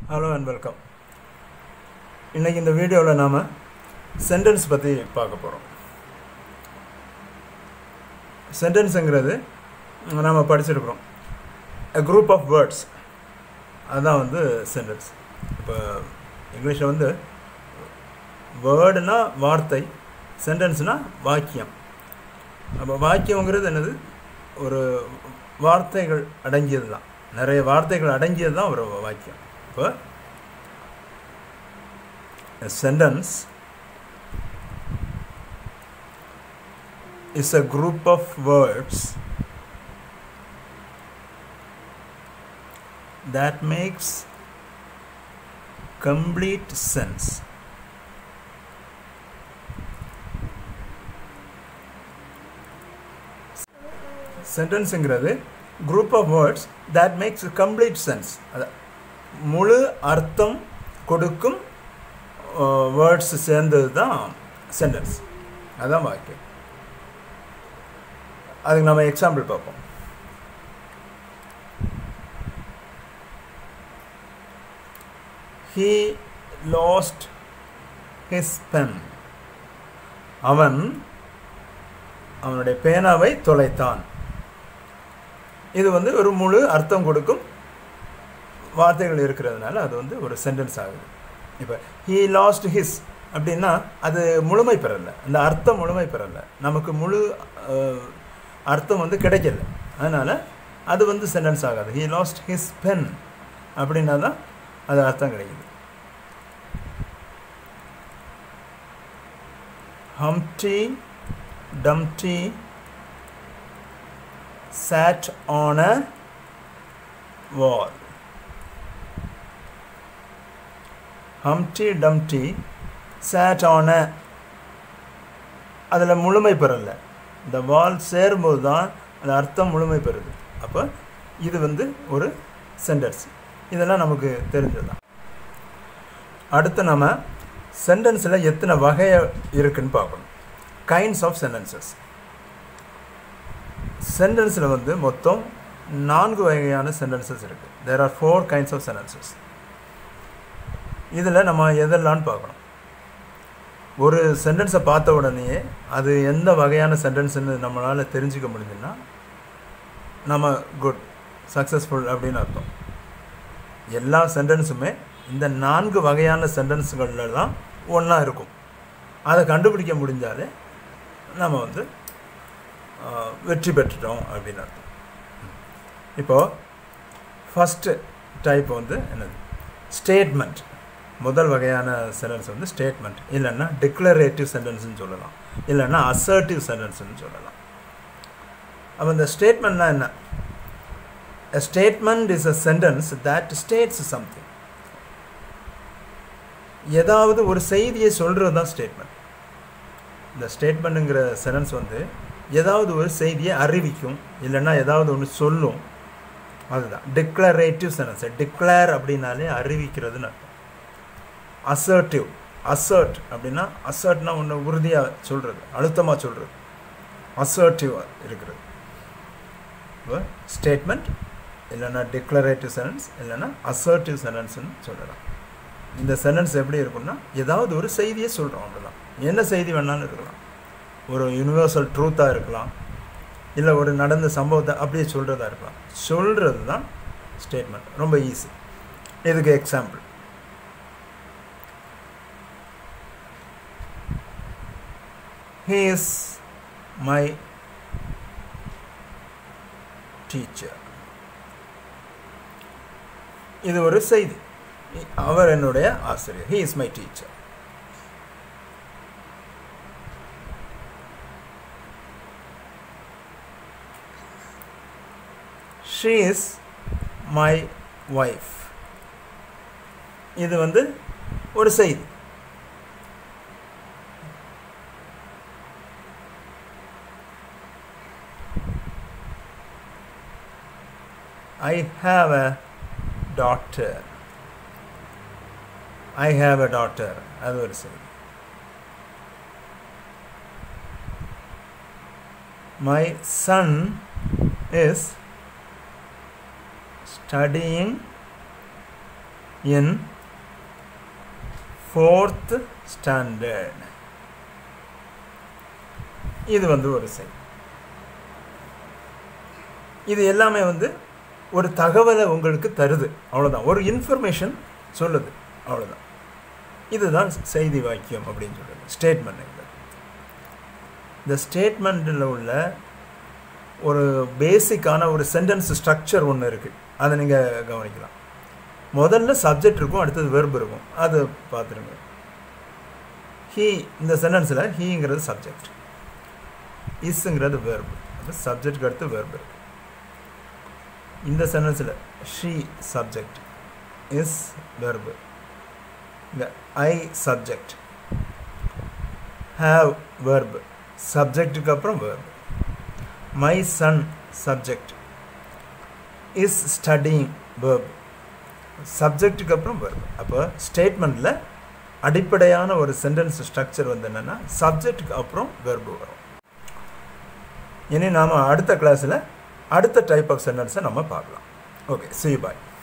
Hello and welcome இன்றைக்கி இந்த வீடியோவில் நாம் சென்டென்ஸ் பற்றி பார்க்க போகிறோம் சென்டென்ஸுங்கிறது நாம் படிச்சிருக்கிறோம் a group ஆஃப் வேர்ட்ஸ் அதுதான் வந்து சென்டென்ஸ் இப்போ இங்கிலீஷில் வந்து வேர்டுனா வார்த்தை சென்டென்ஸ்னால் வாக்கியம் அப்போ வாக்கியங்கிறது என்னது ஒரு வார்த்தைகள் அடங்கியது தான் நிறைய வார்த்தைகள் அடங்கியது தான் ஒரு வாக்கியம் இப்போ sentence is a group of words that makes complete sense சென்டென்ஸுங்கிறது group of words that makes complete sense அது முழு அர்த்தம் கொடுக்கும் வேர்ட்ஸ் சேர்ந்தது தான் சென்டென்ஸ் அதுதான் வாக்கியம் அதுக்கு நம்ம எக்ஸாம்பிள் பார்ப்போம் ஹீ லாஸ்ட் ஹிஸ் பென் அவன் அவனுடைய பேனாவை தொலைத்தான் இது வந்து ஒரு முழு அர்த்தம் கொடுக்கும் வார்த்தைகள் இருக்கிறதுனால அது வந்து ஒரு சென்டென்ஸ் ஆகுது இப்போ ஹீ லாஸ்ட் ஹிஸ் அப்படின்னா அது முழுமை பெறலை அந்த அர்த்தம் முழுமை பெறலை நமக்கு முழு அர்த்தம் வந்து கிடைக்கல அதனால் அது வந்து சென்டென்ஸ் ஆகாது ஹீ லாஸ்ட் ஹிஸ் பென் அப்படின்னா தான் அது அர்த்தம் கிடைக்குது ஹம்டி டம்டி sat on a wall. Humpty Dumpty sat on a அதில் முழுமை பெறல இந்த வால் சேரும்போது தான் அந்த அர்த்தம் முழுமை பெறுது அப்போ இது வந்து ஒரு சென்டென்ஸ் இதெல்லாம் நமக்கு தெரிஞ்சது தான் அடுத்து நம்ம சென்டென்ஸில் எத்தனை வகை இருக்குன்னு பார்க்கணும் கைண்ட்ஸ் ஆஃப் சென்டென்சஸ் சென்டென்ஸில் வந்து மொத்தம் நான்கு வகையான சென்டென்சஸ் இருக்குது there are four kinds of sentences இதில் நம்ம எதெல்லாம்னு பார்க்கணும் ஒரு சென்டென்ஸை பார்த்த உடனே அது எந்த வகையான சென்டென்ஸ்னு நம்மளால் தெரிஞ்சுக்க முடிஞ்சுன்னா நம்ம குட் சக்ஸஸ்ஃபுல் அப்படின்னு அர்த்தம் எல்லா சென்டென்ஸுமே இந்த நான்கு வகையான சென்டென்ஸுகளில் தான் ஒன்றா இருக்கும் அதை கண்டுபிடிக்க முடிஞ்சாலே நம்ம வந்து வெற்றி பெற்றுட்டோம் அப்படின்னு அர்த்தம் இப்போது ஃபஸ்ட்டு டைப் வந்து என்னது ஸ்டேட்மெண்ட் முதல் வகையான சென்டென்ஸ் வந்து ஸ்டேட்மெண்ட் இல்லைன்னா டிக்ளரேட்டிவ் சென்டென்ஸ்னு சொல்லலாம் இல்லைன்னா அசர்ட்டிவ் சென்டென்ஸ்னு சொல்லலாம் அப்போ இந்த ஸ்டேட்மெண்ட்னா என்ன a statement is a sentence that states something ஏதாவது ஒரு செய்தியை சொல்கிறது தான் ஸ்டேட்மெண்ட் இந்த ஸ்டேட்மெண்ட்டுங்கிற சென்டென்ஸ் வந்து ஏதாவது ஒரு செய்தியை அறிவிக்கும் இல்லைன்னா ஏதாவது ஒன்று சொல்லும் அதுதான் டிக்ளரேட்டிவ் சென்டென்ஸ் டிக்ளேர் அப்படின்னாலே அறிவிக்கிறதுன்னு அர்த்தம் அசர்ட்டிவ் அசர்ட் அப்படின்னா அசர்ட்னா ஒன்று உறுதியாக சொல்கிறது அழுத்தமாக சொல்கிறது அசர்ட்டிவாக இருக்கிறது இப்போ ஸ்டேட்மெண்ட் இல்லைன்னா டிக்ளரேட்டிவ் சென்டென்ஸ் இல்லைன்னா அசர்ட்டிவ் சென்டென்ஸ்னு சொல்லலாம் இந்த சென்டென்ஸ் எப்படி இருக்குன்னா ஏதாவது ஒரு செய்தியை சொல்கிறோம் அவ்வளோதான் என்ன செய்தி வேணாலும் இருக்கலாம் ஒரு யூனிவர்சல் ட்ரூத்தாக இருக்கலாம் இல்லை ஒரு நடந்த சம்பவத்தை அப்படியே சொல்கிறதா இருக்கலாம் சொல்கிறது தான் ஸ்டேட்மெண்ட் ரொம்ப ஈஸி இதுக்கு example he is my teacher இது ஒரு செய்தி அவர் என்னுடைய ஆசிரியர் he is my teacher she is my wife இது வந்து ஒரு செய்தி I have a doctor I have a doctor அது ஒரு செய்தி my son is studying in fourth standard இது வந்து ஒரு செய்தி இது எல்லாமே வந்து ஒரு தகவலை உங்களுக்கு தருது அவ்வளோதான் ஒரு இன்ஃபர்மேஷன் சொல்லுது அவ்வளோதான் இதுதான் செய்தி வாக்கியம் அப்படின்னு சொல்கிறது ஸ்டேட்மெண்ட் இந்த ஸ்டேட்மெண்ட்டில் உள்ள ஒரு பேசிக்கான ஒரு சென்டென்ஸ் ஸ்ட்ரக்சர் ஒன்று இருக்குது அதை நீங்கள் கவனிக்கலாம் முதல்ல சப்ஜெக்ட் இருக்கும் அடுத்தது வெர்ப் இருக்கும் அது பார்த்துருங்க ஹீ இந்த சென்டென்ஸில் ஹீங்கிறது சப்ஜெக்ட் இஸ்ங்கிறது வெர்ப் அப்போ சப்ஜெக்ட்க்கு அடுத்து வெர்ப் இருக்கு இந்த சென்டென்ஸில் ஷீ சப்ஜெக்ட் இஸ் வெர்பு இங்கே ஐ சப்ஜெக்ட் ஹாவ் வெர்பு சப்ஜெக்ட்டுக்கு அப்புறம் verb my son subject is studying verb சப்ஜெக்ட்டுக்கு அப்புறம் வெர்பு அப்போ ஸ்டேட்மெண்ட்டில் அடிப்படையான ஒரு சென்டென்ஸ் ஸ்ட்ரக்சர் வந்து என்னென்னா சப்ஜெக்ட்டுக்கு அப்புறம் வெர்பு வரும் இனி நாம் அடுத்த கிளாஸில் அடுத்த டைப் ஆஃப் சென்டென்ஸை நம்ம பார்க்கலாம் ஓகே சி பாய்